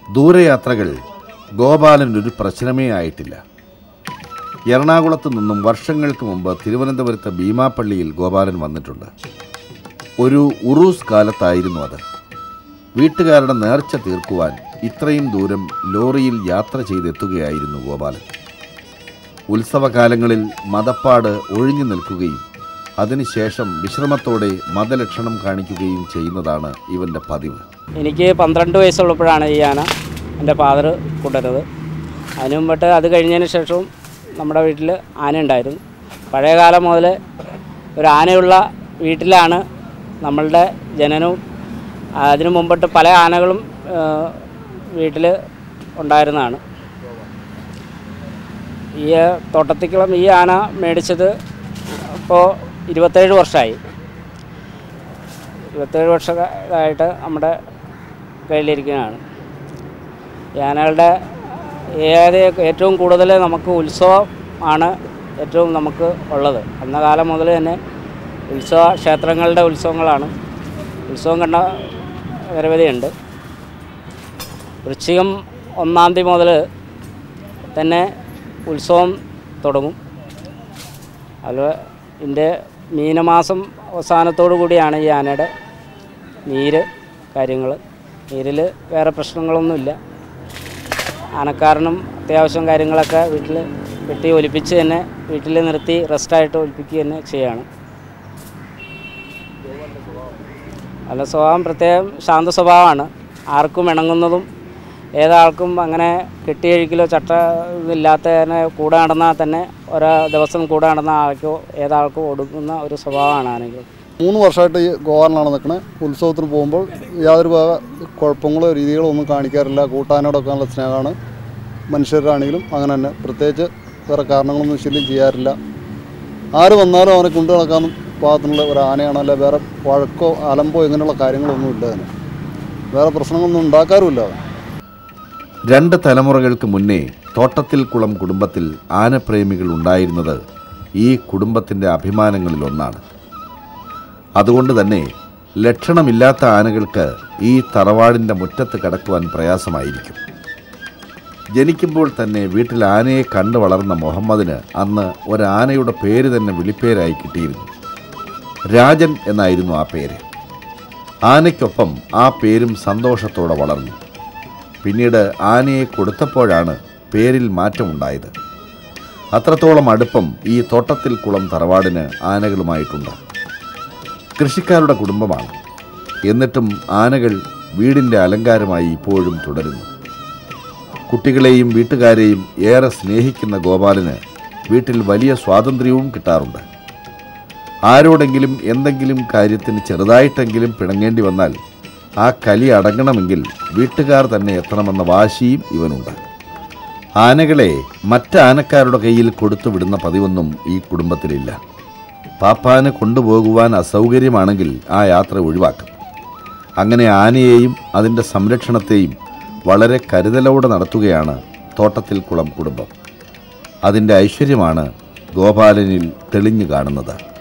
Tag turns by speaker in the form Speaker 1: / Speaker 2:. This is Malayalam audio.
Speaker 1: ദൂരയാത്രകൾ ഗോപാലനൊരു പ്രശ്നമേ ആയിട്ടില്ല എറണാകുളത്ത് നിന്നും വർഷങ്ങൾക്ക് മുമ്പ് തിരുവനന്തപുരത്ത് ഭീമാപ്പള്ളിയിൽ ഗോപാലൻ വന്നിട്ടുണ്ട് ഒരു ഉറൂസ് കാലത്തായിരുന്നു അത് വീട്ടുകാരുടെ നേർച്ച തീർക്കുവാൻ ഇത്രയും ദൂരം ലോറിയിൽ യാത്ര ചെയ്തെത്തുകയായിരുന്നു ഗോപാലൻ ഉത്സവകാലങ്ങളിൽ മതപ്പാട് ഒഴിഞ്ഞു നിൽക്കുകയും അതിനുശേഷം വിശ്രമത്തോടെ മതലക്ഷണം കാണിക്കുകയും ചെയ്യുന്നതാണ് ഇവൻ്റെ പതിവ്
Speaker 2: എനിക്ക് പന്ത്രണ്ട് വയസ്സുള്ളപ്പോഴാണ് ഈ ആന എൻ്റെ ഫാദർ കൊണ്ടുവരുന്നത് അതിന് മുമ്പിട്ട് അത് കഴിഞ്ഞതിന് ശേഷവും നമ്മുടെ വീട്ടിൽ ആന ഉണ്ടായിരുന്നു പഴയ കാലം മുതൽ ഒരു ആനയുള്ള വീട്ടിലാണ് നമ്മളുടെ ജനനവും അതിനു മുമ്പിട്ട് പല ആനകളും വീട്ടിൽ ഉണ്ടായിരുന്നതാണ് ഈ തോട്ടത്തിക്കുളം ഈ ആന മേടിച്ചത് ഇപ്പോൾ ഇരുപത്തേഴ് വർഷമായി ഇരുപത്തേഴ് വർഷമായിട്ട് നമ്മുടെ കയ്യിലിരിക്കുന്നതാണ് ഈ ആനകളുടെ ഏത് ഏറ്റവും കൂടുതൽ നമുക്ക് ഉത്സവം ആണ് ഏറ്റവും നമുക്ക് ഉള്ളത് അന്ന കാലം മുതൽ തന്നെ ഉത്സവ ക്ഷേത്രങ്ങളുടെ ഉത്സവങ്ങളാണ് ഉത്സവം കണ്ട നിരവധിയുണ്ട് വൃശ്ചികം ഒന്നാം തീയതി മുതൽ തന്നെ ഉത്സവം തുടങ്ങും അത് ഇതിൻ്റെ മീനമാസം അവസാനത്തോടു കൂടിയാണ് ഈ ആനയുടെ നീര് കാര്യങ്ങൾ നീരിൽ വേറെ പ്രശ്നങ്ങളൊന്നുമില്ല ആനക്കാരനും അത്യാവശ്യം കാര്യങ്ങളൊക്കെ വീട്ടിൽ വെട്ടി ഒലിപ്പിച്ച് തന്നെ വീട്ടിൽ നിർത്തി റെസ്റ്റായിട്ട് ഒലിപ്പിക്കുക തന്നെ ചെയ്യാണ് നല്ല സ്വഭാവം പ്രത്യേകം ശാന്ത സ്വഭാവമാണ് ആർക്കും ഇണങ്ങുന്നതും ഏതാൾക്കും അങ്ങനെ കെട്ടിയഴിക്കലോ ചട്ട ഇതില്ലാത്തതിനെ കൂടെ നടന്നാൽ തന്നെ ഓരോ ദിവസം കൂടെ നടന്ന ആൾക്കോ ഏതാൾക്കും ഒടുക്കുന്ന ഒരു സ്വഭാവമാണ് ആണെങ്കിൽ
Speaker 3: മൂന്ന് വർഷമായിട്ട് ഈ ഗോവാറിലാണ് നിൽക്കുന്നത് ഉത്സവത്തിന് പോകുമ്പോൾ യാതൊരു വക കുഴപ്പങ്ങളോ രീതികളോ ഒന്നും കാണിക്കാറില്ല കൂട്ടാനോടൊക്കെ നല്ല സ്നേഹമാണ് മനുഷ്യരാണെങ്കിലും അങ്ങനെ തന്നെ പ്രത്യേകിച്ച് വേറെ കാരണങ്ങളൊന്നും ശല്യം ചെയ്യാറില്ല ആര് വന്നാലും അവനെ കൊണ്ടു നടക്കാൻ പാകത്തിനുള്ള ഒരു ആനയാണ് അല്ല വേറെ വഴക്കോ അലമ്പോ ഇങ്ങനെയുള്ള കാര്യങ്ങളൊന്നും ഇല്ല അതിന് വേറെ പ്രശ്നങ്ങളൊന്നും ഉണ്ടാക്കാറുമില്ല അവൻ
Speaker 1: രണ്ട് തലമുറകൾക്ക് മുന്നേ തോട്ടത്തിൽ കുളം കുടുംബത്തിൽ ആനപ്രേമികൾ ഉണ്ടായിരുന്നത് ഈ കുടുംബത്തിൻ്റെ അഭിമാനങ്ങളിലൊന്നാണ് അതുകൊണ്ട് തന്നെ ലക്ഷണമില്ലാത്ത ആനകൾക്ക് ഈ തറവാടിൻ്റെ മുറ്റത്ത് കടക്കുവാൻ പ്രയാസമായിരിക്കും ജനിക്കുമ്പോൾ തന്നെ വീട്ടിൽ ആനയെ കണ്ടു വളർന്ന മുഹമ്മദിന് അന്ന് ഒരാനയുടെ പേര് തന്നെ വിളിപ്പേരായി കിട്ടിയിരുന്നു രാജൻ എന്നായിരുന്നു ആ പേര് ആനയ്ക്കൊപ്പം ആ പേരും സന്തോഷത്തോടെ വളർന്നു പിന്നീട് ആനയെ കൊടുത്തപ്പോഴാണ് പേരിൽ മാറ്റമുണ്ടായത് അത്രത്തോളം അടുപ്പം ഈ തോട്ടത്തിൽ കുളം തറവാടിന് ആനകളുമായിട്ടുണ്ട് കൃഷിക്കാരുടെ കുടുംബമാണ് എന്നിട്ടും ആനകൾ വീടിൻ്റെ അലങ്കാരമായി ഇപ്പോഴും തുടരുന്നു കുട്ടികളെയും വീട്ടുകാരെയും ഏറെ സ്നേഹിക്കുന്ന ഗോപാലന് വീട്ടിൽ വലിയ സ്വാതന്ത്ര്യവും കിട്ടാറുണ്ട് ആരോടെങ്കിലും എന്തെങ്കിലും കാര്യത്തിന് ചെറുതായിട്ടെങ്കിലും പിണങ്ങേണ്ടി വന്നാൽ ആ കലി അടങ്ങണമെങ്കിൽ വീട്ടുകാർ തന്നെ എത്തണമെന്ന വാശിയും ഇവനുണ്ട് ആനകളെ മറ്റ് ആനക്കാരുടെ കയ്യിൽ കൊടുത്തു വിടുന്ന പതിവൊന്നും ഈ കുടുംബത്തിലില്ല പാപ്പാന് കൊണ്ടുപോകുവാൻ അസൗകര്യമാണെങ്കിൽ ആ യാത്ര ഒഴിവാക്കും അങ്ങനെ ആനയെയും അതിൻ്റെ സംരക്ഷണത്തെയും വളരെ കരുതലോടെ നടത്തുകയാണ് തോട്ടത്തിൽ കുളം കുടുംബം അതിൻ്റെ ഐശ്വര്യമാണ് ഗോപാലനിൽ തെളിഞ്ഞു കാണുന്നത്